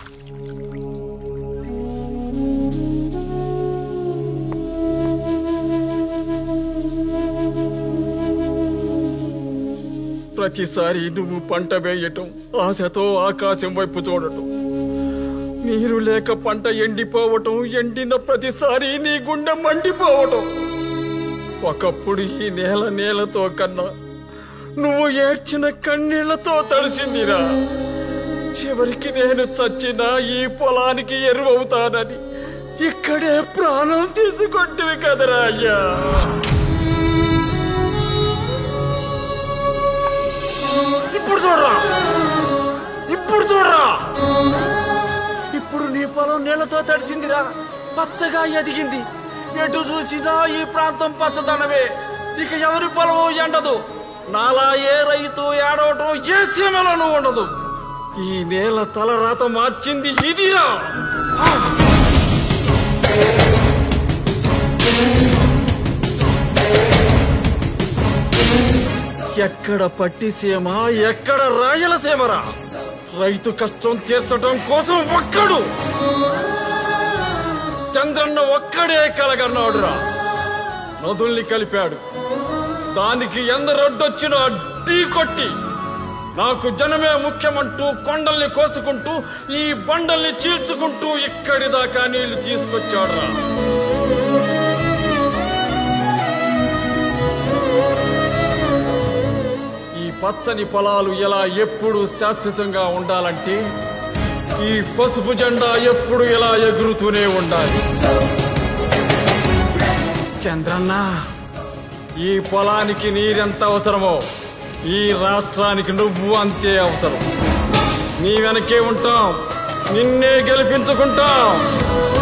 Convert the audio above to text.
ప్రతిసారి నువ్వు పంట వేయటం ఆశతో ఆకాశం వైపు చూడటం నీరు లేక పంట ఎండిపోవటం ఎండిన ప్రతిసారి నీ గుండె మండిపోవటం ఒకప్పుడు ఈ నేల నేలతో కన్నా నువ్వు ఏడ్చిన కన్నీళ్లతో తడిసిందిరా చివరికి నేను చచ్చినా ఈ పొలానికి ఎరువవుతానని ఇక్కడే ప్రాణం తీసుకొట్టివి కదరా అయ్యా ఇప్పుడు చూడరా ఇప్పుడు చూడరా ఇప్పుడు నీ పొలం నీళ్లతో తడిసిందిరా పచ్చగా ఎదిగింది ఎటు చూసినా ఈ ప్రాంతం పచ్చదనమే ఇక ఎవరి పొలము ఎండదు నాలా ఏ రైతు ఏడవటం ఏ సీమలోనూ ఉండదు ఈ నేల తలరాత మార్చింది ఇదిరా ఎక్కడ పట్టిసీమ ఎక్కడ రాయలసీమరా రైతు కష్టం తీర్చడం కోసం ఒక్కడు చంద్రన్న ఒక్కడే కలగన్నాడురా నదుల్ని కలిపాడు దానికి ఎందరొడ్డొచ్చినా ఢీ కొట్టి నాకు జనమే ముఖ్యమంటూ కొండల్ని కోసుకుంటూ ఈ బండల్ని చీల్చుకుంటూ ఇక్కడి దాకా నీళ్లు తీసుకొచ్చాడురా ఈ పచ్చని పొలాలు ఎలా ఎప్పుడు శాశ్వతంగా ఉండాలంటే ఈ పసుపు జెండా ఎప్పుడు ఇలా ఎగురుతూనే ఉండాలి చంద్రన్న ఈ పొలానికి నీరెంత అవసరమో ఈ రాష్ట్రానికి నువ్వు అంతే అవసరం నీ వెనకే ఉంటాం నిన్నే గెలిపించుకుంటాం